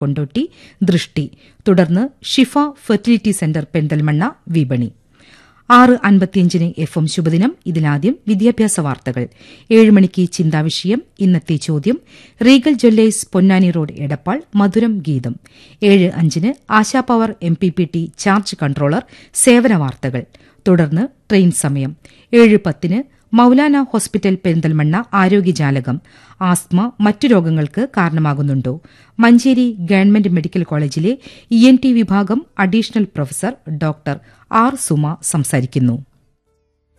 കൊണ്ടോട്ടി ദൃഷ്ടി തുടർന്ന് ഷിഫ fertility centre Perinthalmanna വിപണി ആറ് അൻപത്തിയഞ്ചിന് എഫ് എം ശുഭദിനം ഇതിലാദ്യം വിദ്യാഭ്യാസ വാർത്തകൾ ഏഴ് മണിക്ക് ചിന്താവിഷയം ഇന്നത്തെ ചോദ്യം Regal jewellers Ponnani road Edappal മധുരം ഗീതം ഏഴ് അഞ്ചിന് Asha power M P P T charge controller സേവന വാർത്തകൾ തുടർന്ന് ട്രെയിൻ സമയം ഏഴ് പത്തിന് മൌലാന ഹോസ്പിറ്റൽ പെരിന്തൽമണ്ണ ആരോഗ്യജാലകം ആസ്മ മറ്റു രോഗങ്ങൾക്ക് കാരണമാകുന്നുണ്ടോ മഞ്ചേരി ഗവൺമെന്റ് മെഡിക്കൽ കോളേജിലെ ഇ എൻ ടി വിഭാഗം additional professor doctor R Suma സംസാരിക്കുന്നു